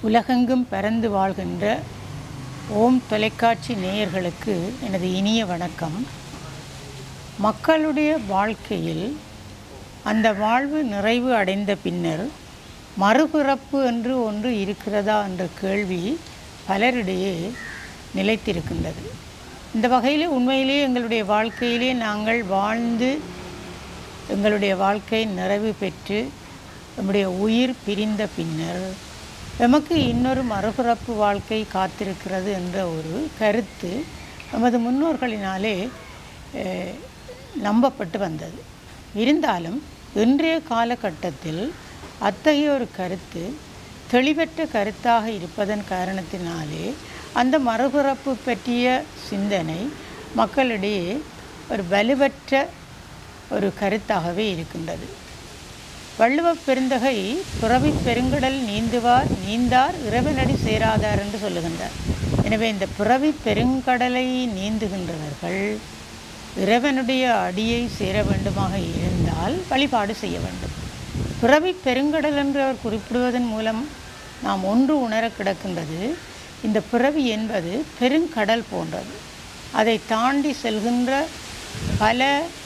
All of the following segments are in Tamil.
உலகெங்கும் பறந்து வாழ்கின்ற ஓம் தொலைக்காட்சி நேயர்களுக்கு எனது இனிய வணக்கம் மக்களுடைய வாழ்க்கையில் அந்த வாழ்வு நிறைவு அடைந்த பின்னர் மறுபிறப்பு என்று ஒன்று இருக்கிறதா என்ற கேள்வி பலரிடையே நிலைத்திருக்கின்றது இந்த வகையில் உண்மையிலே எங்களுடைய வாழ்க்கையிலே நாங்கள் வாழ்ந்து எங்களுடைய வாழ்க்கை நிறைவு பெற்று நம்முடைய உயிர் பிரிந்த பின்னர் எமக்கு இன்னொரு மறுபிறப்பு வாழ்க்கை காத்திருக்கிறது என்ற ஒரு கருத்து நமது முன்னோர்களினாலே அஹ், நம்பப்பட்டு வந்தது இருந்தாலும் இன்றைய காலகட்டத்தில் அத்தகைய ஒரு கருத்து தெளிவற்ற கருத்தாக இருப்பதன் காரணத்தினாலே அந்த மறுபிறப்பு பற்றிய சிந்தனை மக்களிடையே ஒரு வலுவற்ற ஒரு கருத்தாகவே இருக்கின்றது வள்ளுவப் பெருந்தகை புறவி பெருங்கடல் நீந்துவார் நீந்தார் இறைவனடி சேராதார் என்று சொல்லுகின்றார் எனவே இந்த புறவி பெருங்கடலை நீந்துகின்றவர்கள் இறைவனுடைய அடியை சேர வேண்டுமாக இருந்தால் வழிபாடு செய்ய வேண்டும் பிறவி பெருங்கடல் என்று அவர் குறிப்பிடுவதன் மூலம் நாம் ஒன்று உணர கிடக்கின்றது இந்த பிறவி என்பது பெருங்கடல் போன்றது அதை தாண்டி செல்கின்ற பல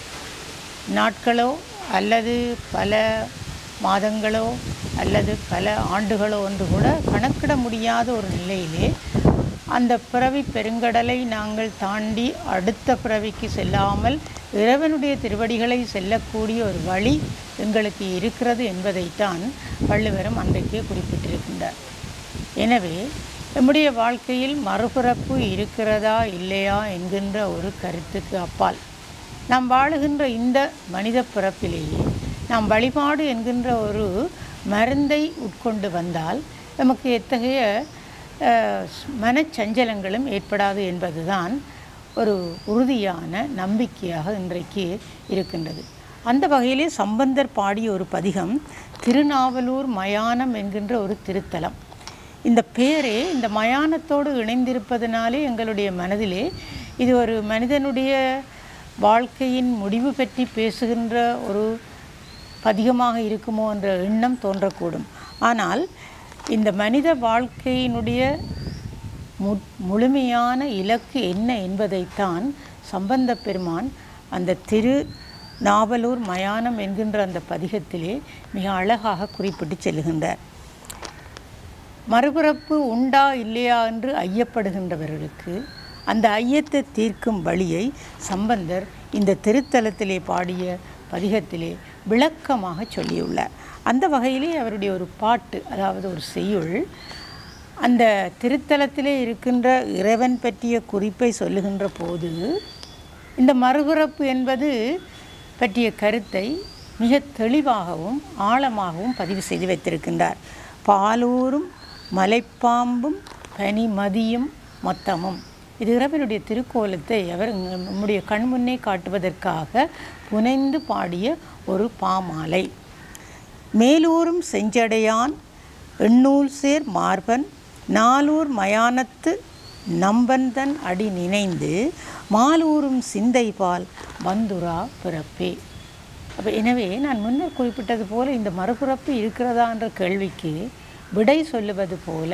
நாட்களோ அல்லது பல மாதங்களோ அல்லது பல ஆண்டுகளோ என்று கூட கணக்கிட முடியாத ஒரு நிலையிலே அந்த பிறவி பெருங்கடலை நாங்கள் தாண்டி அடுத்த பிறவிக்கு செல்லாமல் இறைவனுடைய திருவடிகளை செல்லக்கூடிய ஒரு வழி எங்களுக்கு இருக்கிறது என்பதைத்தான் வள்ளுவரும் அன்றைக்கே குறிப்பிட்டிருக்கின்றார் எனவே நம்முடைய வாழ்க்கையில் மறுபிறப்பு இருக்கிறதா இல்லையா என்கின்ற ஒரு கருத்துக்கு அப்பால் நாம் வாழுகின்ற இந்த மனித பிறப்பிலேயே நாம் வழிபாடு என்கின்ற ஒரு மருந்தை உட்கொண்டு வந்தால் நமக்கு எத்தகைய அஹ், மனச்சஞ்சலங்களும் ஏற்படாது என்பதுதான் ஒரு உறுதியான நம்பிக்கையாக இன்றைக்கு இருக்கின்றது அந்த வகையிலே சம்பந்தர் பாடிய ஒரு பதிகம் திருநாவலூர் மயானம் என்கின்ற ஒரு திருத்தலம் இந்த பேரே இந்த மயானத்தோடு இணைந்திருப்பதனாலே எங்களுடைய மனதிலே இது ஒரு மனிதனுடைய வாழ்க்கையின் முடிவு பற்றி பேசுகின்ற ஒரு பதிகமாக இருக்குமோ என்ற எண்ணம் தோன்றக்கூடும் ஆனால் இந்த மனித வாழ்க்கையினுடைய மு முழுமையான இலக்கு என்ன என்பதைத்தான் சம்பந்த பெருமான் அந்த திரு நாவலூர் மயானம் என்கின்ற அந்த பதிகத்திலே மிக அழகாக குறிப்பிட்டு செல்கின்றார் மறுபிறப்பு உண்டா இல்லையா என்று ஐயப்படுகின்றவர்களுக்கு அந்த ஐயத்தை தீர்க்கும் வழியை சம்பந்தர் இந்த திருத்தலத்திலே பாடிய பதிகத்திலே விளக்கமாக சொல்லியுள்ளார் அந்த வகையிலே அவருடைய ஒரு பாட்டு அதாவது ஒரு செய்யுள் அந்த திருத்தலத்திலே இருக்கின்ற இறைவன் பற்றிய குறிப்பை சொல்லுகின்ற போது இந்த மறுபிறப்பு என்பது பற்றிய கருத்தை மிக தெளிவாகவும் ஆழமாகவும் பதிவு செய்து வைத்திருக்கின்றார் பாலூரும் மலைப்பாம்பும் பனிமதியும் மொத்தமும் இது இறைவனுடைய திருக்கோலத்தை அவர் இங்கு நம்முடைய கண்முன்னே காட்டுவதற்காக புனைந்து பாடிய ஒரு பாமாலை மேலூரும் செஞ்சடையான் எண்ணூல் சேர் மார்பன் நாலூர் மயானத்து நம்பந்தன் அடி நினைந்து மாலூரும் சிந்தைபால் வந்துரா பிறப்பே அப்போ எனவே நான் முன்னர் குறிப்பிட்டது போல இந்த மறுபிறப்பு இருக்கிறதா என்ற கேள்விக்கு விடை சொல்லுவது போல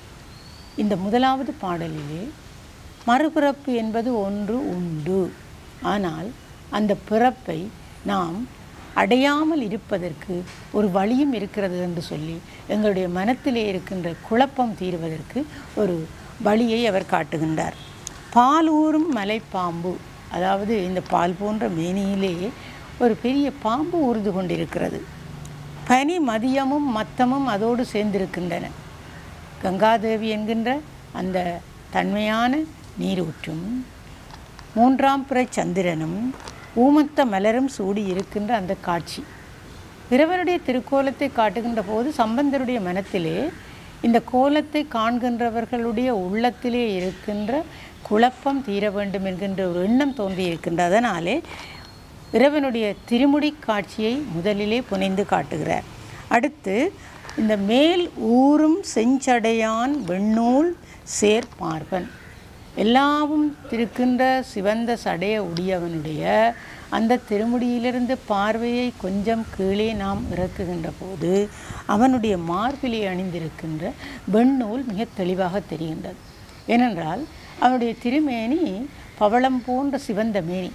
இந்த முதலாவது பாடலிலே மறுபிறப்பு என்பது ஒன்று உண்டு ஆனால் அந்த பிறப்பை நாம் அடையாமல் இருப்பதற்கு ஒரு வழியும் இருக்கிறது என்று சொல்லி எங்களுடைய மனத்திலே இருக்கின்ற குழப்பம் தீர்வதற்கு ஒரு வழியை அவர் காட்டுகின்றார் பாலூரும் மலைப்பாம்பு அதாவது இந்த பால் போன்ற மேனியிலே ஒரு பெரிய பாம்பு ஊர்ந்து கொண்டிருக்கிறது பனி மதியமும் மத்தமும் அதோடு சேர்ந்திருக்கின்றன கங்காதேவி என்கின்ற அந்த தன்மையான நீரூற்றும் மூன்றாம் பிறை சந்திரனும் ஊமத்த மலரும் சூடி இருக்கின்ற அந்த காட்சி இறைவனுடைய திருக்கோலத்தை காட்டுகின்ற போது சம்பந்தருடைய மனத்திலே இந்த கோலத்தை காண்கின்றவர்களுடைய உள்ளத்திலே இருக்கின்ற குழப்பம் தீர வேண்டும் என்கின்ற ஒரு எண்ணம் தோன்றி இருக்கின்ற அதனாலே இறைவனுடைய திருமுடி காட்சியை முதலிலே புனைந்து காட்டுகிறார் அடுத்து இந்த மேல் ஊரும் செஞ்சடையான் வெண்ணூல் சேர்ப்பார்பன் எல்லாவும் இருக்கின்ற சிவந்த சடைய உடையவனுடைய அந்த திருமுடியிலிருந்து பார்வையை கொஞ்சம் கீழே நாம் இறக்குகின்ற போது அவனுடைய மார்பிலே அணிந்திருக்கின்ற வெண்ணூல் மிக தெளிவாக தெரிகின்றது ஏனென்றால் அவனுடைய திருமேனி பவளம் போன்ற சிவந்த மேனி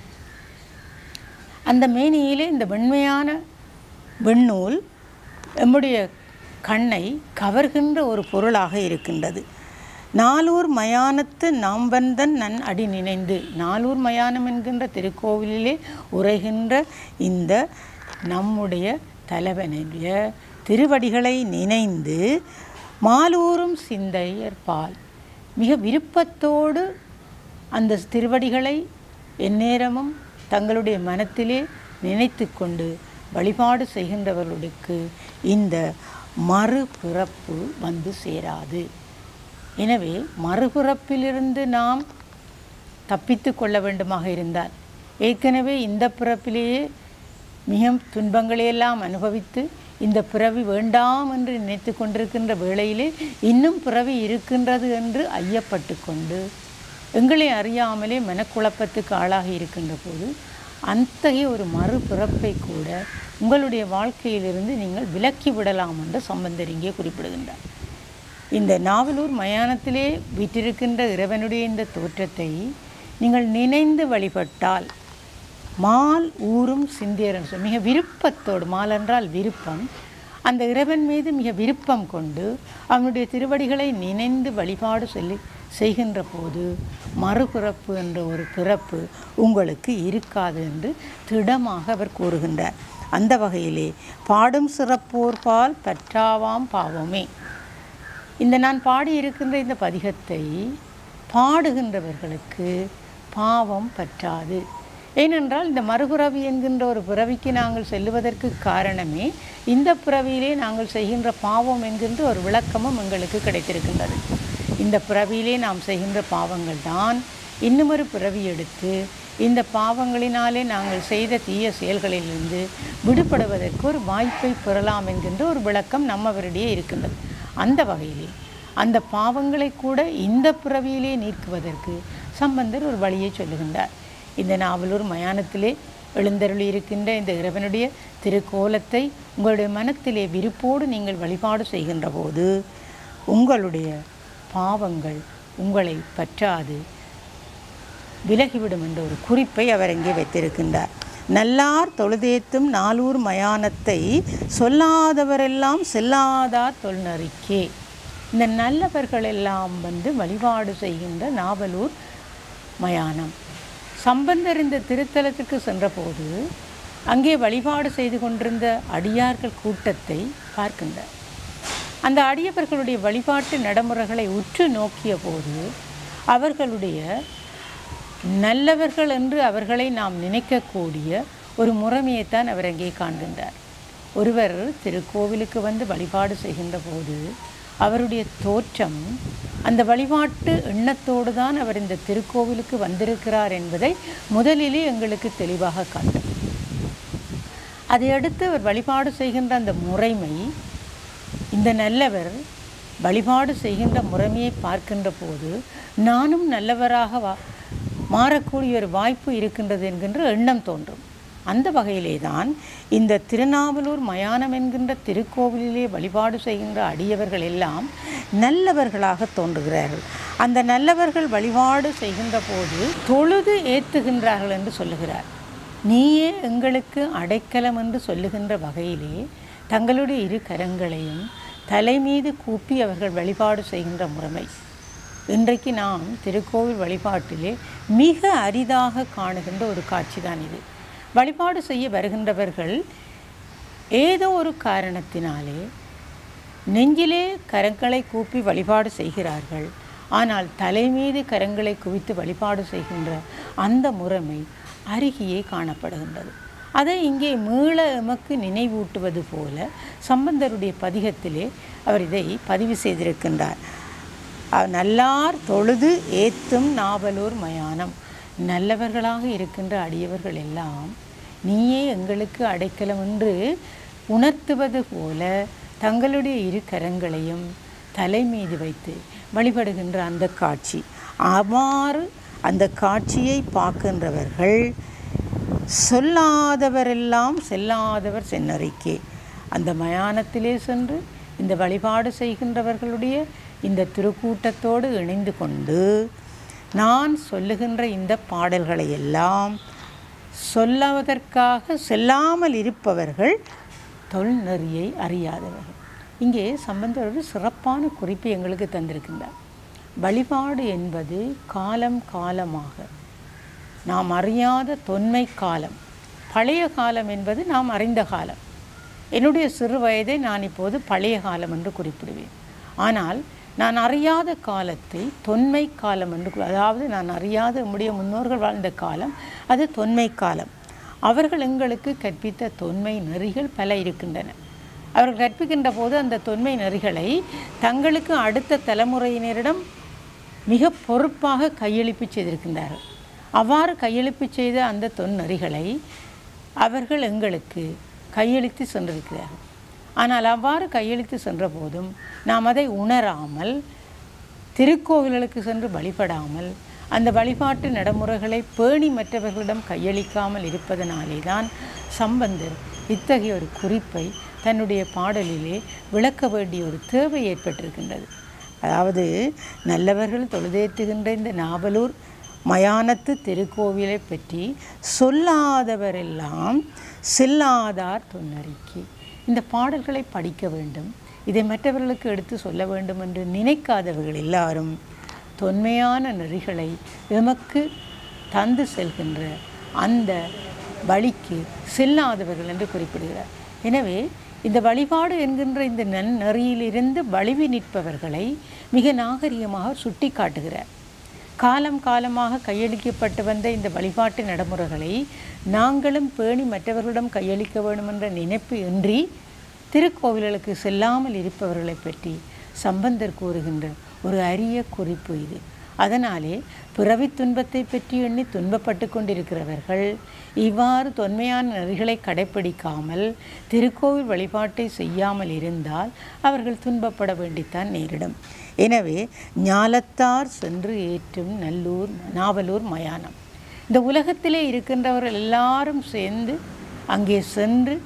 அந்த மேனியிலே இந்த வெண்மையான வெண்ணூல் நம்முடைய கண்ணை கவர்கின்ற ஒரு பொருளாக இருக்கின்றது நாலூர் மயானத்து நாம் வந்தன் நன் அடி நினைந்து நாலூர் மயானம் என்கின்ற திருக்கோவிலிலே உரைகின்ற இந்த நம்முடைய தலைவனுடைய திருவடிகளை நினைந்து மாலூரும் சிந்தையர் பால் மிக விருப்பத்தோடு அந்த திருவடிகளை எந்நேரமும் தங்களுடைய மனத்திலே நினைத்து கொண்டு வழிபாடு செய்கின்றவர்களுக்கு இந்த மறுபிறப்பு வந்து சேராது எனவே மறுபிறப்பிலிருந்து நாம் தப்பித்து கொள்ள வேண்டுமாக இருந்தால் ஏற்கனவே இந்த பிறப்பிலேயே மிக துன்பங்களையெல்லாம் அனுபவித்து இந்த பிறவி வேண்டாம் என்று நினைத்து கொண்டிருக்கின்ற வேளையிலே இன்னும் பிறவி இருக்கின்றது என்று ஐயப்பட்டு கொண்டு எங்களை அறியாமலே மனக்குழப்பத்துக்கு ஆளாகி இருக்கின்ற போது அத்தகைய ஒரு மறுபிறப்பை கூட உங்களுடைய வாழ்க்கையிலிருந்து நீங்கள் விலக்கி விடலாம் என்று சம்பந்தர் இங்கே குறிப்பிடுகின்றார் இந்த நாவலூர் மயானத்திலே விற்றிருக்கின்ற இறைவனுடைய இந்த தோற்றத்தை நீங்கள் நினைந்து வழிபட்டால் மால் ஊரும் சிந்தியரன் சொல் மிக விருப்பத்தோடு மால் என்றால் விருப்பம் அந்த இறைவன் மீது மிக விருப்பம் கொண்டு அவனுடைய திருவடிகளை நினைந்து வழிபாடு சொல்லி செய்கின்ற போது மறுபிறப்பு என்ற ஒரு பிறப்பு உங்களுக்கு இருக்காது என்று திடமாக அவர் கூறுகின்றார் அந்த வகையிலே பாடும் சிறப்போர் பால் பற்றாவாம் பாவமே இந்த நான் பாடியிருக்கின்ற இந்த பதிகத்தை பாடுகின்றவர்களுக்கு பாவம் பற்றாது ஏனென்றால் இந்த மறுபிறவி என்கின்ற ஒரு பிறவிக்கு நாங்கள் செல்லுவதற்கு காரணமே இந்த பிறவியிலே நாங்கள் செய்கின்ற பாவம் என்கின்ற ஒரு விளக்கமும் எங்களுக்கு கிடைத்திருக்கின்றது இந்த பிறவியிலே நாம் செய்கின்ற பாவங்கள் தான் இன்னுமொரு பிறவி எடுத்து இந்த பாவங்களினாலே நாங்கள் செய்த தீய செயல்களிலிருந்து விடுபடுவதற்கு ஒரு வாய்ப்பை பெறலாம் என்கின்ற ஒரு விளக்கம் நம்மவரிடையே இருக்கின்றது அந்த வகையிலே அந்த பாவங்களை கூட இந்த பிறவியிலே நீக்குவதற்கு சம்பந்தர் ஒரு வழியை சொல்லுகின்றார் இந்த நாவலூர் மயானத்திலே எழுந்தருளி இருக்கின்ற இந்த இறைவனுடைய திருக்கோலத்தை உங்களுடைய மனத்திலே விருப்போடு நீங்கள் வழிபாடு செய்கின்ற போது உங்களுடைய பாவங்கள் உங்களை பற்றாது விலகிவிடும் என்ற ஒரு குறிப்பை அவர் இங்கே வைத்திருக்கின்றார் நல்லார் தொழுதேத்தும் நாலூர் மயானத்தை சொல்லாதவரெல்லாம் செல்லாதார் தொல்நறிக்கே இந்த நல்லவர்கள் எல்லாம் வந்து வழிபாடு செய்கின்ற நாவலூர் மயானம் சம்பந்தர் இந்த திருத்தலத்துக்கு சென்றபோது அங்கே வழிபாடு செய்து கொண்டிருந்த அடியார்கள் கூட்டத்தை பார்க்கின்றார் அந்த அடியவர்களுடைய வழிபாட்டு நடைமுறைகளை உற்று நோக்கிய போது அவர்களுடைய நல்லவர்கள் என்று அவர்களை நாம் நினைக்கக்கூடிய ஒரு முறைமையைத்தான் அவர் அங்கே காண்கின்றார் ஒருவர் திருக்கோவிலுக்கு வந்து வழிபாடு செய்கின்ற போது அவருடைய தோற்றம் அந்த வழிபாட்டு எண்ணத்தோடு தான் அவர் இந்த திருக்கோவிலுக்கு வந்திருக்கிறார் என்பதை முதலிலே எங்களுக்கு தெளிவாக காட்டும் அதையடுத்து அவர் வழிபாடு செய்கின்ற அந்த முறைமை இந்த நல்லவர் வழிபாடு செய்கின்ற முறைமையை பார்க்கின்ற போது நானும் நல்லவராக வா மாறக்கூடிய ஒரு வாய்ப்பு இருக்கின்றது என்கின்ற எண்ணம் தோன்றும் அந்த வகையிலே தான் இந்த திருநாவலூர் மயானம் என்கின்ற திருக்கோவிலிலே வழிபாடு செய்கின்ற அடியவர்கள் எல்லாம் நல்லவர்களாக தோன்றுகிறார்கள் அந்த நல்லவர்கள் வழிபாடு செய்கின்ற போது தொழுது ஏத்துகின்றார்கள் என்று சொல்லுகிறார் நீயே எங்களுக்கு அடைக்கலம் என்று சொல்லுகின்ற வகையிலே தங்களுடைய இரு கரங்களையும் தலை மீது கூப்பி அவர்கள் வழிபாடு செய்கின்ற முறைமை இன்றைக்கு நாம் திருக்கோவில் வழிபாட்டிலே மிக அரிதாக காணுகின்ற ஒரு காட்சி தான் இது வழிபாடு செய்ய வருகின்றவர்கள் ஏதோ ஒரு காரணத்தினாலே நெஞ்சிலே கரங்களை கூப்பி வழிபாடு செய்கிறார்கள் ஆனால் தலை மீது கரங்களை குவித்து வழிபாடு செய்கின்ற அந்த முறைமை அருகியே காணப்படுகின்றது அதை இங்கே மீள எமக்கு நினைவூட்டுவது போல சம்பந்தருடைய பதிகத்திலே அவர் இதை பதிவு செய்திருக்கின்றார் அஹ் நல்லார் தொழுது ஏத்தும் நாவலூர் மயானம் நல்லவர்களாக இருக்கின்ற அடியவர்கள் எல்லாம் நீயே எங்களுக்கு அடைக்கலம் என்று உணர்த்துவது போல தங்களுடைய இரு கரங்களையும் தலை மீது வைத்து வழிபடுகின்ற அந்த காட்சி அவ்வாறு அந்த காட்சியை பார்க்கின்றவர்கள் சொல்லாதவரெல்லாம் செல்லாதவர் சென்னறிக்கே அந்த மயானத்திலே சென்று இந்த வழிபாடு செய்கின்றவர்களுடைய இந்த திருக்கூட்டத்தோடு இணைந்து கொண்டு நான் சொல்லுகின்ற இந்த பாடல்களை எல்லாம் சொல்லுவதற்காக செல்லாமல் இருப்பவர்கள் தொல்நெறியை அறியாதவர்கள் இங்கே சம்பந்தர் ஒரு சிறப்பான குறிப்பு எங்களுக்கு தந்திருக்கின்றார் வழிபாடு என்பது காலம் காலமாக நாம் அறியாத தொன்மை காலம் பழைய காலம் என்பது நாம் அறிந்த காலம் என்னுடைய சிறு வயதை நான் இப்போது பழைய காலம் என்று குறிப்பிடுவேன் ஆனால் நான் அறியாத காலத்தை தொன்மை காலம் என்று கூ- அதாவது நான் அறியாத நம்முடைய முன்னோர்கள் வாழ்ந்த காலம் அது தொன்மை காலம் அவர்கள் எங்களுக்கு கற்பித்த தொன்மை நெறிகள் பல இருக்கின்றன அவர்கள் கற்பிக்கின்ற போது அந்த தொன்மை நெறிகளை தங்களுக்கு அடுத்த தலைமுறையினரிடம் மிக பொறுப்பாக கையளிப்பு செய்திருக்கின்றார்கள் அவ்வாறு கையளிப்பு செய்த அந்த தொன்னறிகளை அவர்கள் எங்களுக்கு கையளித்து சென்றிருக்கிறார்கள் ஆனால் அவ்வாறு கையளித்து சென்ற போதும் நாம் அதை உணராமல் திருக்கோவில்களுக்கு சென்று வழிபடாமல் அந்த வழிபாட்டு நடைமுறைகளை பேணி மற்றவர்களிடம் கையளிக்காமல் இருப்பதனாலே தான் சம்பந்தர் இத்தகைய ஒரு குறிப்பை தன்னுடைய பாடலிலே விளக்க வேண்டிய ஒரு தேவை ஏற்பட்டிருக்கின்றது அதாவது நல்லவர்கள் தொழுதேற்றுகின்ற இந்த நாவலூர் மயானத்து திருக்கோவிலை பற்றி சொல்லாதவரெல்லாம் செல்லாதார் தொன்னறிக்கை இந்த பாடல்களை படிக்க வேண்டும் இதை மற்றவர்களுக்கு எடுத்து சொல்ல வேண்டும் என்று நினைக்காதவர்கள் எல்லாரும் தொன்மையான நெறிகளை எமக்கு தந்து செல்கின்ற அந்த வழிக்கு செல்லாதவர்கள் என்று குறிப்பிடுகிறார் எனவே இந்த வழிபாடு என்கின்ற இந்த நன் நெறியிலிருந்து வலிவி நிற்பவர்களை மிக நாகரிகமாக சுட்டி காட்டுகிறார் காலம் காலமாக கையளிக்கப்பட்டு வந்த இந்த வழிபாட்டு நடைமுறைகளை நாங்களும் பேணி மற்றவர்களிடம் கையளிக்க வேண்டும் என்ற நினைப்பு இன்றி திருக்கோவில்களுக்கு செல்லாமல் இருப்பவர்களை பற்றி சம்பந்தர் கூறுகின்ற ஒரு அரிய குறிப்பு இது அதனாலே பிறவித் துன்பத்தை பற்றி எண்ணி துன்பப்பட்டு கொண்டிருக்கிறவர்கள் இவ்வாறு தொன்மையான நெறிகளை கடைப்பிடிக்காமல் திருக்கோவில் வழிபாட்டை செய்யாமல் இருந்தால் அவர்கள் துன்பப்பட வேண்டித்தான் நேரிடும் எனவே ஞாலத்தார் சென்று ஏற்றும் நல்லூர் நாவலூர் மயானம் இந்த உலகத்திலே இருக்கின்றவர்கள் எல்லாரும் சேர்ந்து அங்கே சென்று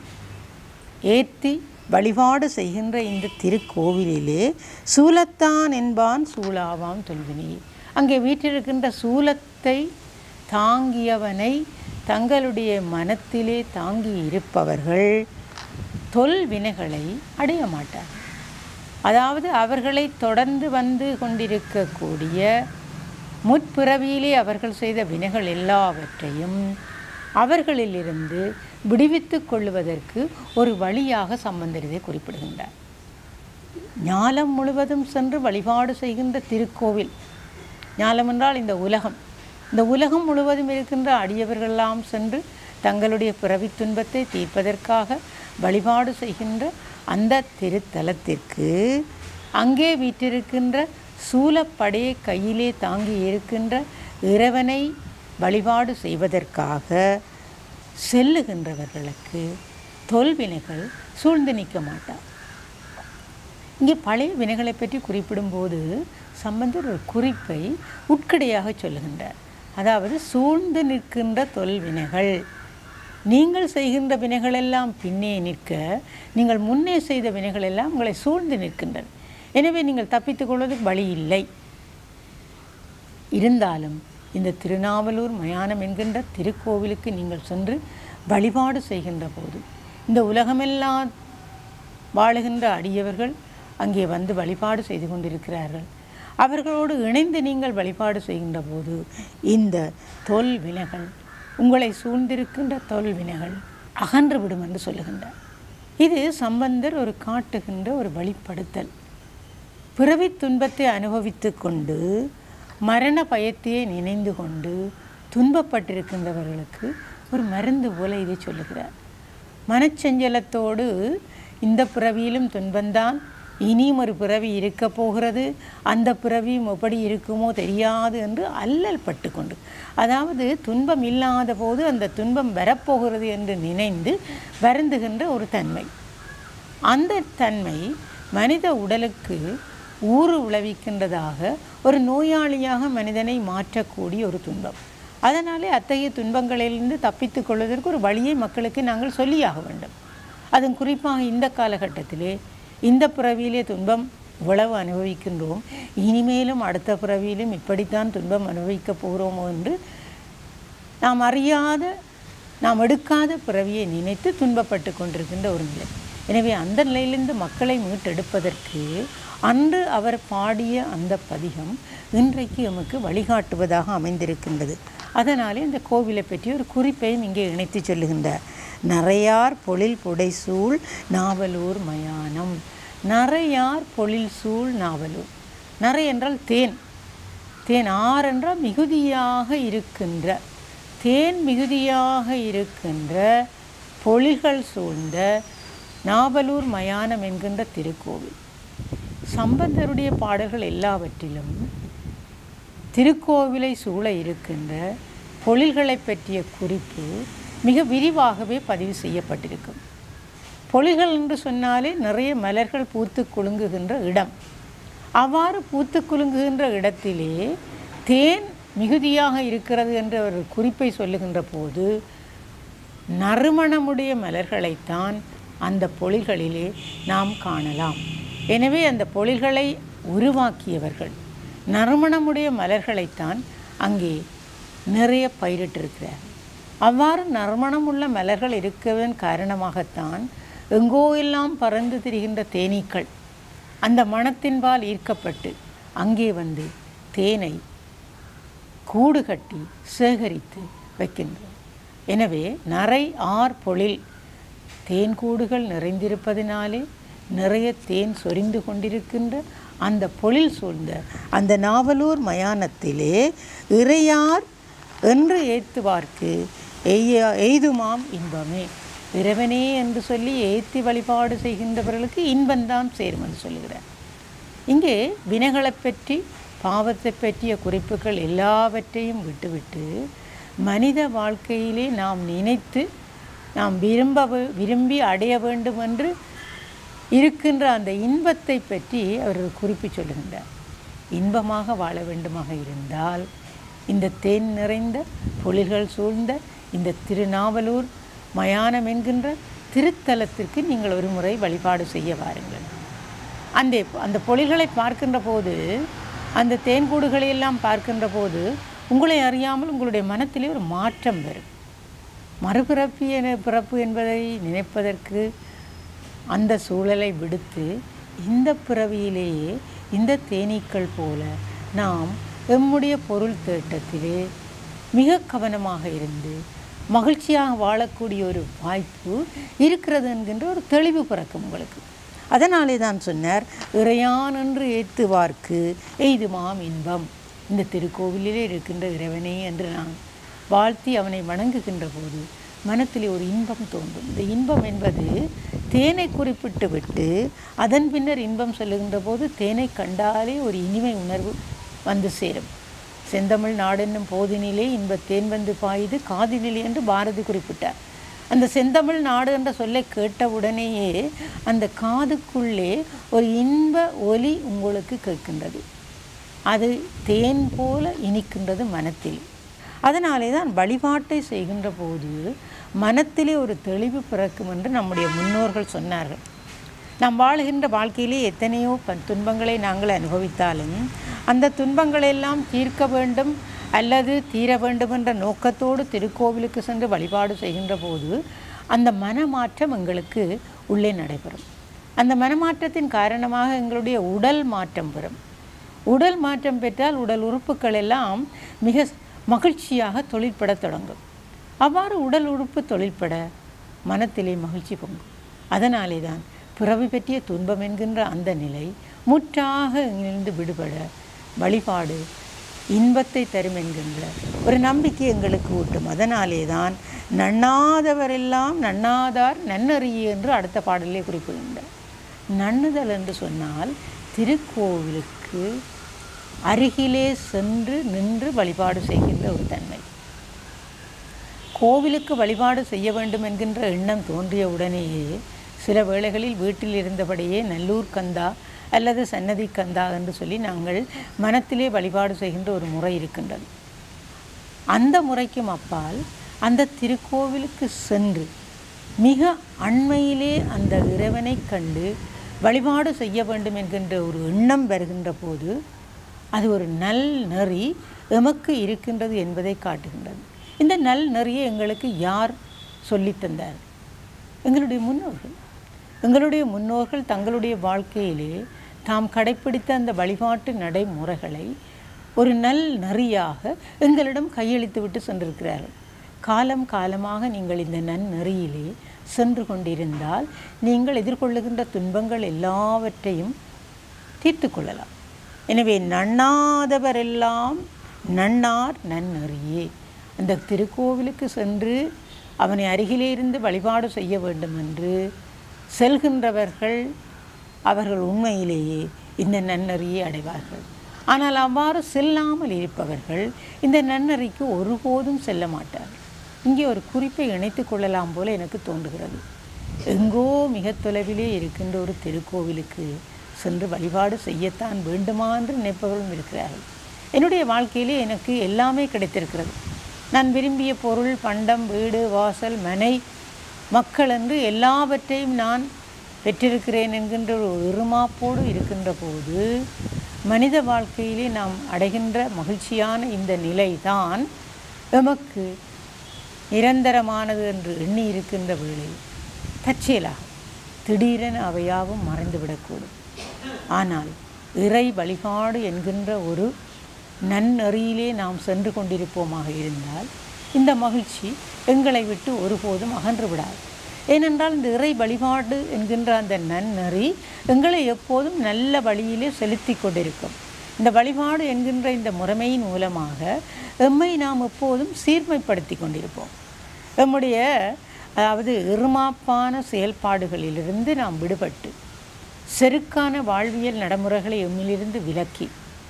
ஏற்றி வழிபாடு செய்கின்ற இந்த திருக்கோவிலிலே சூலத்தான் என்பான் சூலாவாம் தொல்வினி அங்கே வீற்றிருக்கின்ற சூலத்தை தாங்கியவனை தங்களுடைய மனத்திலே தாங்கி இருப்பவர்கள் தொல் வினைகளை அடைய மாட்டார்கள் அதாவது அவர்களை தொடர்ந்து வந்து கொண்டிருக்கக்கூடிய முற்பிறவியிலே அவர்கள் செய்த வினைகள் எல்லாவற்றையும் அவர்களிலிருந்து விடுவித்துக் கொள்வதற்கு ஒரு வழியாக சம்பந்தர் இதை குறிப்பிடுகின்றார் ஞாலம் முழுவதும் சென்று வழிபாடு செய்கின்ற திருக்கோவில் ஞாலம் என்றால் இந்த உலகம் இந்த உலகம் முழுவதும் இருக்கின்ற அடியவர்களெல்லாம் சென்று தங்களுடைய பிறவித் துன்பத்தை தீர்ப்பதற்காக வழிபாடு செய்கின்ற அந்த திருத்தலத்திற்கு அங்கே வீற்றிருக்கின்ற சூலப்படையை கையிலே தாங்கி இருக்கின்ற இறைவனை வழிபாடு செய்வதற்காக செல்லுகின்றவர்களுக்கு தொல்வினைகள் சூழ்ந்து நிற்க மாட்டார் இங்கே பழைய வினைகளை பற்றி குறிப்பிடும்போது சம்பந்தர் ஒரு குறிப்பை உட்கடையாக சொல்லுகின்றார் அதாவது சூழ்ந்து நிற்கின்ற தொல்வினைகள் நீங்கள் செய்கின்ற வினைகளெல்லாம் பின்னே நிற்க நீங்கள் முன்னே செய்த வினைகளெல்லாம் உங்களை சூழ்ந்து நிற்கின்றன எனவே நீங்கள் தப்பித்துக் கொள்வதற்கு வழி இல்லை இருந்தாலும் இந்த திருநாவலூர் மயானம் என்கின்ற திருக்கோவிலுக்கு நீங்கள் சென்று வழிபாடு செய்கின்ற போது இந்த உலகமெல்லாம் வாழுகின்ற அடியவர்கள் அங்கே வந்து வழிபாடு செய்து கொண்டிருக்கிறார்கள் அவர்களோடு இணைந்து நீங்கள் வழிபாடு செய்கின்ற போது இந்த தொல் வினைகள் உங்களை சூழ்ந்திருக்கின்ற தொல் வினைகள் அகன்று விடும் என்று சொல்லுகின்றார் இது சம்பந்தர் ஒரு காட்டுகின்ற ஒரு வழிப்படுத்தல் பிறவித் துன்பத்தை அனுபவித்து கொண்டு மரண பயத்தையே நினைந்து கொண்டு துன்பப்பட்டிருக்கின்றவர்களுக்கு ஒரு மருந்து போல இதை சொல்லுகிறார் மனச்சஞ்சலத்தோடு இந்த பிறவியிலும் துன்பந்தான் இனியும் ஒரு பிறவி இருக்க போகிறது அந்த பிறவியும் எப்படி இருக்குமோ தெரியாது என்று அல்லல் பட்டு கொண்டு அதாவது துன்பம் இல்லாத போது அந்த துன்பம் வரப்போகிறது என்று நினைந்து வருந்துகின்ற ஒரு தன்மை அந்த தன்மை மனித உடலுக்கு ஊறு விளைவிக்கின்றதாக ஒரு நோயாளியாக மனிதனை மாற்றக்கூடிய ஒரு துன்பம் அதனாலே அத்தகைய துன்பங்களிலிருந்து தப்பித்துக் கொள்வதற்கு ஒரு வழியை மக்களுக்கு நாங்கள் சொல்லியாக வேண்டும் அதுவும் குறிப்பாக இந்த காலகட்டத்திலே இந்த பிறவியிலே துன்பம் இவ்வளவு அனுபவிக்கின்றோம் இனிமேலும் அடுத்த பிறவியிலும் இப்படித்தான் துன்பம் அனுபவிக்கப் போகிறோமோ என்று நாம் அறியாத நாம் எடுக்காத பிறவியை நினைத்து துன்பப்பட்டு கொண்டிருக்கின்ற ஒரு நிலை எனவே அந்த நிலையிலிருந்து மக்களை மீட்டெடுப்பதற்கு அன்று அவர் பாடிய அந்த பதிகம் இன்றைக்கு எமக்கு வழிகாட்டுவதாக அமைந்திருக்கின்றது அதனாலே இந்த கோவிலை பற்றி ஒரு குறிப்பையும் இங்கே இணைத்து சொல்லுகின்றார் நரையார் பொழில் புடைசூழ் நாவலூர் மயானம் நரையார் பொழில் சூழ் நாவலூர் நரை என்றால் தேன் தேன் ஆர் என்றால் மிகுதியாக இருக்கின்ற தேன் மிகுதியாக இருக்கின்ற பொழில்கள் சூழ்ந்த நாவலூர் மயானம் என்கின்ற திருக்கோவில் சம்பந்தருடைய பாடல்கள் எல்லாவற்றிலும் திருக்கோவிலை சூழ இருக்கின்ற பொழில்களை பற்றிய குறிப்பு மிக விரிவாகவே பதிவு செய்யப்பட்டிருக்கும் பொழில்கள் என்று சொன்னாலே நிறைய மலர்கள் பூத்து குலுங்குகின்ற இடம் அவ்வாறு பூத்து குலுங்குகின்ற இடத்திலே தேன் மிகுதியாக இருக்கிறது என்ற ஒரு குறிப்பை சொல்லுகின்ற போது நறுமணமுடைய மலர்களைத்தான் அந்த பொழில்களிலே நாம் காணலாம் எனவே அந்த பொழில்களை உருவாக்கியவர்கள் நறுமணமுடைய மலர்களைத்தான் அங்கே நிறைய பயிரிட்டிருக்கிறார் அவ்வாறு நறுமணமுள்ள மலர்கள் இருக்கவதன் காரணமாகத்தான் எங்கோ எல்லாம் பறந்து திரிகின்ற தேனீக்கள் அந்த மணத்தின்பால் ஈர்க்கப்பட்டு அங்கே வந்து தேனை கூடு கட்டி சேகரித்து வைக்கின்றோம் எனவே நரை ஆர் பொழில் தேன் கூடுகள் நிறைந்திருப்பதினாலே நிறைய தேன் சொரிந்து கொண்டிருக்கின்ற அந்த பொழில் சூழ்ந்த அந்த நாவலூர் மயானத்திலே இறையார் என்று ஏத்துவார்க்கு எய்ய எய்துமாம் இன்பமே இறைவனே என்று சொல்லி ஏத்தி வழிபாடு செய்கின்றவர்களுக்கு இன்பந்தான் சேரும் என்று சொல்லுகிறார் இங்கே வினைகளை பற்றி பாவத்தை பற்றிய குறிப்புகள் எல்லாவற்றையும் விட்டுவிட்டு மனித வாழ்க்கையிலே நாம் நினைத்து நாம் விரும்ப வே- விரும்பி அடைய வேண்டும் என்று இருக்கின்ற அந்த இன்பத்தை பற்றி அவர் ஒரு குறிப்பு சொல்லுகின்றார் இன்பமாக வாழ வேண்டுமாக இருந்தால் இந்த தேன் நிறைந்த பொழில்கள் சூழ்ந்த இந்த திருநாவலூர் மயானம் என்கின்ற திருத்தலத்திற்கு நீங்கள் ஒரு முறை வழிபாடு செய்ய வாருங்கள் அந்த அந்த பொழில்களை பார்க்கின்ற போது அந்த தேன்கூடுகளை எல்லாம் பார்க்கின்ற போது உங்களை அறியாமல் உங்களுடைய மனத்திலே ஒரு மாற்றம் வரும் மறுபிறப்பு என பிறப்பு என்பதை நினைப்பதற்கு அந்த சூழலை விடுத்து இந்த பிறவியிலேயே இந்த தேனீக்கள் போல நாம் எம்முடைய பொருள் தேட்டத்திலே மிக கவனமாக இருந்து மகிழ்ச்சியாக வாழக்கூடிய ஒரு வாய்ப்பு இருக்கிறது என்கின்ற ஒரு தெளிவு பிறக்கும் உங்களுக்கு அதனாலே தான் சொன்னார் இறையான் என்று ஏத்துவார்க்கு எய்துமாம் இன்பம் இந்த திருக்கோவிலிலே இருக்கின்ற இறைவனே என்று நான் வாழ்த்தி அவனை வணங்குகின்ற போது மனத்திலே ஒரு இன்பம் தோன்றும் இந்த இன்பம் என்பது தேனை குறிப்பிட்டு விட்டு அதன் பின்னர் இன்பம் சொல்லுகின்ற போது தேனை கண்டாலே ஒரு இனிமை உணர்வு வந்து சேரும் செந்தமிழ் நாடென்னும் போதினிலே இன்பத் தேன் வந்து பாயுது காதினிலே என்று பாரதி குறிப்பிட்டார் அந்த செந்தமிழ் நாடு என்ற சொல்லை கேட்டவுடனேயே அந்த காதுக்குள்ளே ஒரு இன்ப ஒலி உங்களுக்கு கேட்கின்றது அது தேன் போல இனிக்கின்றது மனத்தில் அதனாலே தான் வழிபாட்டை செய்கின்ற போது மனத்திலே ஒரு தெளிவு பிறக்கும் என்று நம்முடைய முன்னோர்கள் சொன்னார்கள் நாம் வாழுகின்ற வாழ்க்கையிலே எத்தனையோ ப- துன்பங்களை நாங்கள் அனுபவித்தாலும் அந்த துன்பங்களெல்லாம் தீர்க்க வேண்டும் அல்லது தீர வேண்டும் என்ற நோக்கத்தோடு திருக்கோவிலுக்கு சென்று வழிபாடு செய்கின்ற போது அந்த மனமாற்றம் எங்களுக்கு உள்ளே நடைபெறும் அந்த மனமாற்றத்தின் காரணமாக எங்களுடைய உடல் மாற்றம் பெறும் உடல் மாற்றம் பெற்றால் உடல் உறுப்புகள் எல்லாம் மிக மகிழ்ச்சியாக தொழிற்படத் தொடங்கும் அவ்வாறு உடல் உறுப்பு தொழிற்பட மனத்திலே மகிழ்ச்சி பொங்கும் அதனாலே தான் பிறவி பற்றிய துன்பம் என்கின்ற அந்த நிலை முற்றாக இங்கிருந்து விடுபட வழிபாடு இன்பத்தை தரும் என்கின்ற ஒரு நம்பிக்கை எங்களுக்கு ஊட்டும் அதனாலே தான் நண்ணாதவரெல்லாம் நண்ணாதார் நன்னறிய என்று அடுத்த பாடலே குறிப்பிடுகின்றார் நண்ணுதல் என்று சொன்னால் திருக்கோவிலுக்கு அருகிலே சென்று நின்று வழிபாடு செய்கின்ற ஒரு தன்மை கோவிலுக்கு வழிபாடு செய்ய வேண்டும் என்கின்ற எண்ணம் தோன்றிய உடனேயே சில வேளைகளில் வீட்டில் இருந்தபடியே நல்லூர் கந்தா அல்லது சன்னதி கந்தா என்று சொல்லி நாங்கள் மனத்திலே வழிபாடு செய்கின்ற ஒரு முறை இருக்கின்றது அந்த முறைக்கும் அப்பால் அந்த திருக்கோவிலுக்கு சென்று மிக அண்மையிலே அந்த இறைவனை கண்டு வழிபாடு செய்ய வேண்டும் என்கின்ற ஒரு எண்ணம் வருகின்ற போது அது ஒரு நல் நெறி எமக்கு இருக்கின்றது என்பதை காட்டுகின்றது இந்த நல் நெறியை எங்களுக்கு யார் சொல்லித் தந்தார் எங்களுடைய முன்னோர்கள் எங்களுடைய முன்னோர்கள் தங்களுடைய வாழ்க்கையிலே தாம் கடைப்பிடித்த அந்த வழிபாட்டு நடைமுறைகளை ஒரு நல் நெறியாக எங்களிடம் கையளித்து விட்டு சென்றிருக்கிறார்கள் காலம் காலமாக நீங்கள் இந்த நன்னெறியிலே சென்று கொண்டிருந்தால் நீங்கள் எதிர்கொள்ளுகின்ற துன்பங்கள் எல்லாவற்றையும் தீர்த்து கொள்ளலாம் எனவே நண்ணாதவரெல்லாம் நன்னார் நன்னறியே அந்த திருக்கோவிலுக்கு சென்று அவனை அருகிலே இருந்து வழிபாடு செய்ய வேண்டும் என்று செல்கின்றவர்கள் அவர்கள் உண்மையிலேயே இந்த நன்னறியை அடைவார்கள் ஆனால் அவ்வாறு செல்லாமல் இருப்பவர்கள் இந்த நன்னறிக்கு ஒருபோதும் செல்ல மாட்டார்கள் இங்கே ஒரு குறிப்பை இணைத்து கொள்ளலாம் போல எனக்கு தோன்றுகிறது எங்கோ மிக தொலைவிலே இருக்கின்ற ஒரு திருக்கோவிலுக்கு சென்று வழிபாடு செய்யத்தான் வேண்டுமா என்று நினைப்பவர்களும் இருக்கிறார்கள் என்னுடைய வாழ்க்கையிலே எனக்கு எல்லாமே கிடைத்திருக்கிறது நான் விரும்பிய பொருள் பண்டம் வீடு வாசல் மனை மக்கள் என்று எல்லாவற்றையும் நான் பெற்றிருக்கிறேன் என்கின்ற ஒரு இருமாப்போடு இருக்கின்ற போது மனித வாழ்க்கையிலே நாம் அடைகின்ற மகிழ்ச்சியான இந்த நிலைதான் எமக்கு நிரந்தரமானது என்று எண்ணி இருக்கின்ற வேளை தற்செயலாக திடீரென அவையாவும் மறைந்துவிடக்கூடும் ஆனால் இறை வழிபாடு என்கின்ற ஒரு நன்னெறியிலே நாம் சென்று கொண்டிருப்போமாக இருந்தால் இந்த மகிழ்ச்சி எங்களை விட்டு ஒருபோதும் அகன்று விடாது ஏனென்றால் இந்த இறை வழிபாடு என்கின்ற அந்த நன்னெறி எங்களை எப்போதும் நல்ல வழியிலே செலுத்தி கொண்டிருக்கும் இந்த வழிபாடு என்கின்ற இந்த முறைமையின் மூலமாக எம்மை நாம் எப்போதும் சீர்மைப்படுத்தி கொண்டிருப்போம் நம்முடைய அதாவது இருமாப்பான செயல்பாடுகளிலிருந்து நாம் விடுபட்டு செருக்கான வாழ்வியல் நடைமுறைகளை எம்மிலிருந்து விலக்கி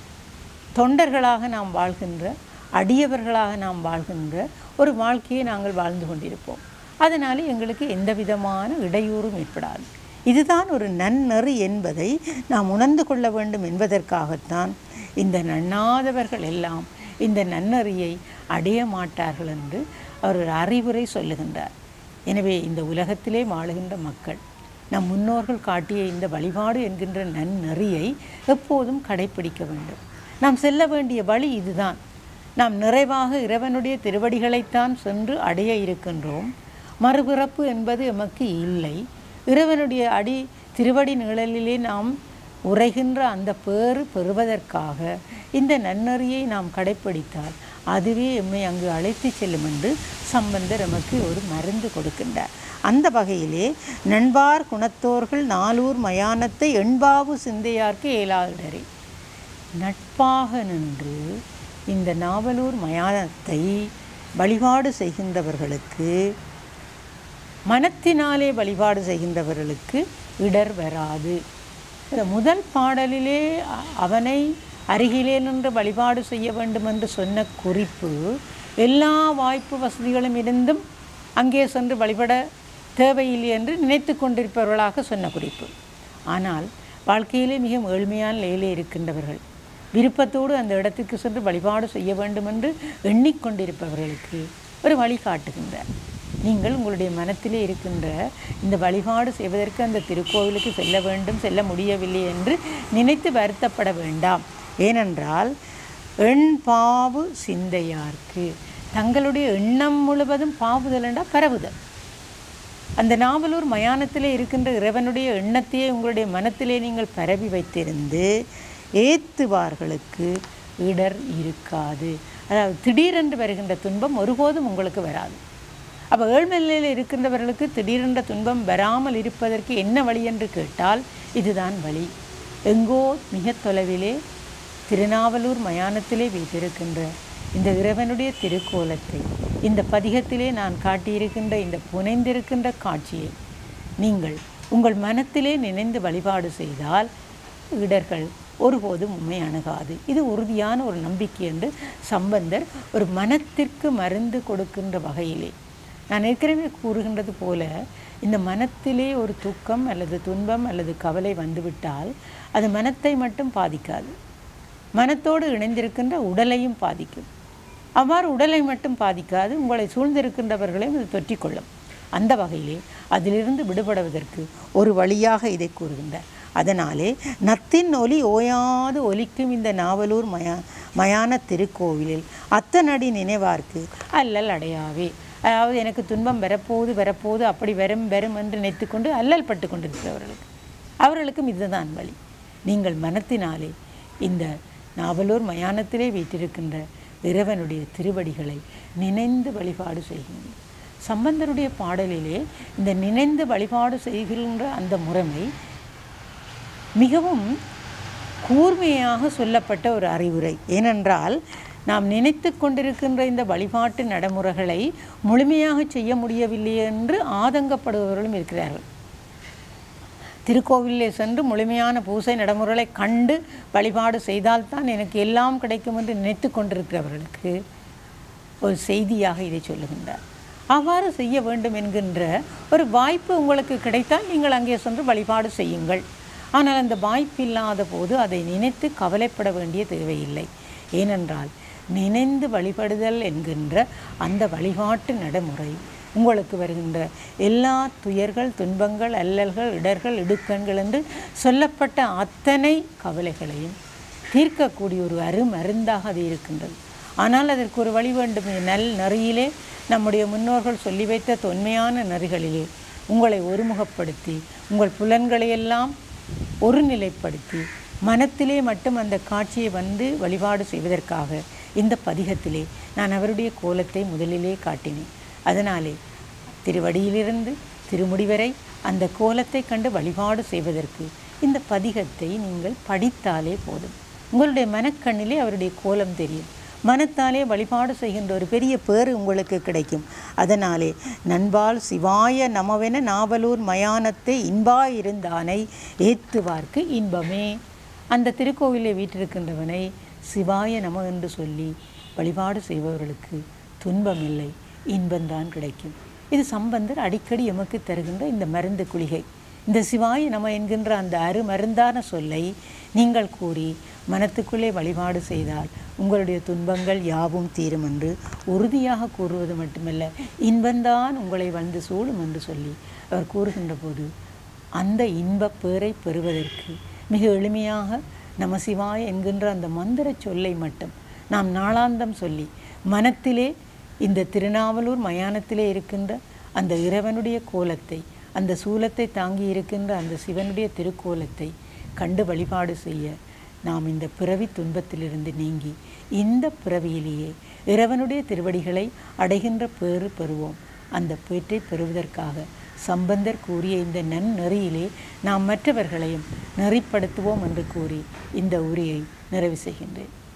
தொண்டர்களாக நாம் வாழ்கின்ற அடியவர்களாக நாம் வாழ்கின்ற ஒரு வாழ்க்கையை நாங்கள் வாழ்ந்து கொண்டிருப்போம் அதனால் எங்களுக்கு எந்த விதமான இடையூறும் ஏற்படாது இதுதான் ஒரு நன்னெறி என்பதை நாம் உணர்ந்து கொள்ள வேண்டும் என்பதற்காகத்தான் இந்த நண்ணாதவர்கள் எல்லாம் இந்த நன்னறியை அடைய மாட்டார்கள் என்று அவர் ஒரு அறிவுரை சொல்லுகின்றார் எனவே இந்த உலகத்திலே வாழுகின்ற மக்கள் நம் முன்னோர்கள் காட்டிய இந்த வழிபாடு என்கின்ற நன்னெறியை எப்போதும் கடைப்பிடிக்க வேண்டும் நாம் செல்ல வேண்டிய வழி இதுதான் நாம் நிறைவாக இறைவனுடைய திருவடிகளைத்தான் சென்று அடைய இருக்கின்றோம் மறுபிறப்பு என்பது எமக்கு இல்லை இறைவனுடைய அடி திருவடி நிழலிலே நாம் உரைகின்ற அந்த பேறு பெறுவதற்காக இந்த நன்னறியை நாம் கடைப்பிடித்தால் அதுவே எம்மை அங்கு அழைத்து செல்லும் என்று சம்பந்தர் எமக்கு ஒரு மருந்து கொடுக்கின்றார் அந்த வகையிலே நண்பார் குணத்தோர்கள் நாலூர் மயானத்தை எண்பாவு சிந்தையார்க்கு இயலாதிடரே நட்பாக நின்று இந்த நாவலூர் மயானத்தை வழிபாடு செய்கின்றவர்களுக்கு மனத்தினாலே வழிபாடு செய்கின்றவர்களுக்கு இடர் வராது இந்த முதல் பாடலிலே அ- அவனை அருகிலே நின்று வழிபாடு செய்ய வேண்டும் என்று சொன்ன குறிப்பு எல்லா வாய்ப்பு வசதிகளும் இருந்தும் அங்கே சென்று வழிபட தேவையில்லை என்று நினைத்து கொண்டிருப்பவர்களாக சொன்ன குறிப்பு ஆனால் வாழ்க்கையிலே மிக ஏழ்மையான நிலையிலே இருக்கின்றவர்கள் விருப்பத்தோடு அந்த இடத்துக்கு சென்று வழிபாடு செய்ய வேண்டும் என்று எண்ணிக்கொண்டிருப்பவர்களுக்கு ஒரு வழி காட்டுகின்றார் நீங்கள் உங்களுடைய மனத்திலே இருக்கின்ற இந்த வழிபாடு செய்வதற்கு அந்த திருக்கோவிலுக்கு செல்ல வேண்டும் செல்ல முடியவில்லை என்று நினைத்து வருத்தப்பட வேண்டாம் ஏனென்றால் எண் பாவு சிந்தையார்க்கு தங்களுடைய எண்ணம் முழுவதும் பாவுதல் என்றால் பரவுதல் அந்த நாவலூர் மயானத்திலே இருக்கின்ற இறைவனுடைய எண்ணத்தையே உங்களுடைய மனத்திலே நீங்கள் பரவி வைத்திருந்து ஏத்துவார்களுக்கு இடர் இருக்காது அதாவது திடீரென்று வருகின்ற துன்பம் ஒருபோதும் உங்களுக்கு வராது அப்போ ஏழ்மை நிலையில் இருக்கின்றவர்களுக்கு திடீரென்ற துன்பம் வராமல் இருப்பதற்கு என்ன வழி என்று கேட்டால் இதுதான் வழி எங்கோ மிக தொலைவிலே திருநாவலூர் மயானத்திலே வைத்திருக்கின்ற இந்த இறைவனுடைய திருக்கோலத்தை இந்த பதிகத்திலே நான் காட்டியிருக்கின்ற இந்த புனைந்திருக்கின்ற காட்சியை நீங்கள் உங்கள் மனத்திலே நினைந்து வழிபாடு செய்தால் இடர்கள் ஒருபோதும் உண்மை அணுகாது இது உறுதியான ஒரு நம்பிக்கை என்று சம்பந்தர் ஒரு மனத்திற்கு மருந்து கொடுக்கின்ற வகையிலே நான் ஏற்கனவே கூறுகின்றது போல இந்த மனத்திலே ஒரு துக்கம் அல்லது துன்பம் அல்லது கவலை வந்துவிட்டால் அது மனத்தை மட்டும் பாதிக்காது மனத்தோடு இணைந்திருக்கின்ற உடலையும் பாதிக்கும் அவ்வாறு உடலை மட்டும் பாதிக்காது உங்களை சூழ்ந்திருக்கின்றவர்களையும் இது தொற்றிக்கொள்ளும் அந்த வகையிலே அதிலிருந்து விடுபடுவதற்கு ஒரு வழியாக இதை கூறுகின்றார் அதனாலே நத்தின் ஒலி ஓயாது ஒலிக்கும் இந்த நாவலூர் மயா மயான திருக்கோவிலில் அத்தனடி நினைவார்க்கு அல்லல் அடையாவே அதாவது எனக்கு துன்பம் வரப்போகுது வரப்போகுது அப்படி வரும் வரும் என்று நினைத்துக்கொண்டு அல்லல் பட்டு கொண்டிருக்கிறவர்களுக்கு அவர்களுக்கும் இதுதான் வழி நீங்கள் மனத்தினாலே இந்த நாவலூர் மயானத்திலே வீற்றிருக்கின்ற இறைவனுடைய திருவடிகளை நினைந்து வழிபாடு செய்கின்றனர் சம்பந்தருடைய பாடலிலே இந்த நினைந்து வழிபாடு செய்கின்ற அந்த முறைமை மிகவும் கூர்மையாக சொல்லப்பட்ட ஒரு அறிவுரை ஏனென்றால் நாம் நினைத்து கொண்டிருக்கின்ற இந்த வழிபாட்டு நடைமுறைகளை முழுமையாக செய்ய முடியவில்லை என்று ஆதங்கப்படுபவர்களும் இருக்கிறார்கள் திருக்கோவிலே சென்று முழுமையான பூசை நடைமுறைகளை கண்டு வழிபாடு செய்தால்தான் எனக்கு எல்லாம் கிடைக்கும் என்று நினைத்து கொண்டிருக்கிறவர்களுக்கு ஒரு செய்தியாக இதை சொல்லுகின்றார் அவ்வாறு செய்ய வேண்டும் என்கின்ற ஒரு வாய்ப்பு உங்களுக்கு கிடைத்தால் நீங்கள் அங்கே சென்று வழிபாடு செய்யுங்கள் ஆனால் அந்த வாய்ப்பு இல்லாத போது அதை நினைத்து கவலைப்பட வேண்டிய தேவையில்லை ஏனென்றால் நினைந்து வழிபடுதல் என்கின்ற அந்த வழிபாட்டு நடைமுறை உங்களுக்கு வருகின்ற எல்லா துயர்கள் துன்பங்கள் அல்லல்கள் இடர்கள் இடுக்கண்கள் என்று சொல்லப்பட்ட அத்தனை கவலைகளையும் தீர்க்கக்கூடிய ஒரு அருமருந்தாக அது இருக்கின்றது ஆனால் அதற்கு ஒரு வழி வேண்டும் நல் நெறியிலே நம்முடைய முன்னோர்கள் சொல்லி வைத்த தொன்மையான நெறிகளிலே உங்களை ஒருமுகப்படுத்தி உங்கள் புலன்களையெல்லாம் ஒருநிலைப்படுத்தி மனத்திலே மட்டும் அந்த காட்சியை வந்து வழிபாடு செய்வதற்காக இந்த பதிகத்திலே நான் அவருடைய கோலத்தை முதலிலே காட்டினேன் அதனாலே திருவடியிலிருந்து திருமுடி வரை அந்த கோலத்தை கண்டு வழிபாடு செய்வதற்கு இந்த பதிகத்தை நீங்கள் படித்தாலே போதும் உங்களுடைய மனக்கண்ணிலே அவருடைய கோலம் தெரியும் மனத்தாலே வழிபாடு செய்கின்ற ஒரு பெரிய பேறு உங்களுக்கு கிடைக்கும் அதனாலே நண்பால் சிவாய நமவென நாவலூர் மயானத்தை இன்பாயிருந்தானை ஏத்துவார்க்கு இன்பமே அந்த திருக்கோவிலை வீற்றிருக்கின்றவனை சிவாய நம என்று சொல்லி வழிபாடு செய்பவர்களுக்கு துன்பமில்லை இன்பம்தான் கிடைக்கும் இது சம்பந்தர் அடிக்கடி எமக்கு தருகின்ற இந்த மருந்து குளிகை இந்த சிவாய நம என்கின்ற அந்த அருமருந்தான சொல்லை நீங்கள் கூறி மனத்துக்குள்ளே வழிபாடு செய்தால் உங்களுடைய துன்பங்கள் யாவும் தீரும் என்று உறுதியாக கூறுவது மட்டுமல்ல இன்பந்தான் உங்களை வந்து சூழும் என்று சொல்லி அவர் கூறுகின்ற போது அந்த இன்பப் பேரை பெறுவதற்கு மிக எளிமையாக நம சிவாய என்கின்ற அந்த மந்திர சொல்லை மட்டும் நாம் நாளாந்தம் சொல்லி மனத்திலே இந்த திருநாவலூர் மயானத்திலே இருக்கின்ற அந்த இறைவனுடைய கோலத்தை அந்த சூலத்தை தாங்கி இருக்கின்ற அந்த சிவனுடைய திருக்கோலத்தை கண்டு வழிபாடு செய்ய நாம் இந்த பிறவி துன்பத்திலிருந்து நீங்கி இந்த பிறவியிலேயே இறைவனுடைய திருவடிகளை அடைகின்ற பேறு பெறுவோம் அந்த பேற்றை பெறுவதற்காக சம்பந்தர் கூறிய இந்த நன்னெறியிலே நாம் மற்றவர்களையும் நெறிப்படுத்துவோம் என்று கூறி இந்த உரையை நிறைவு செய்கின்றேன்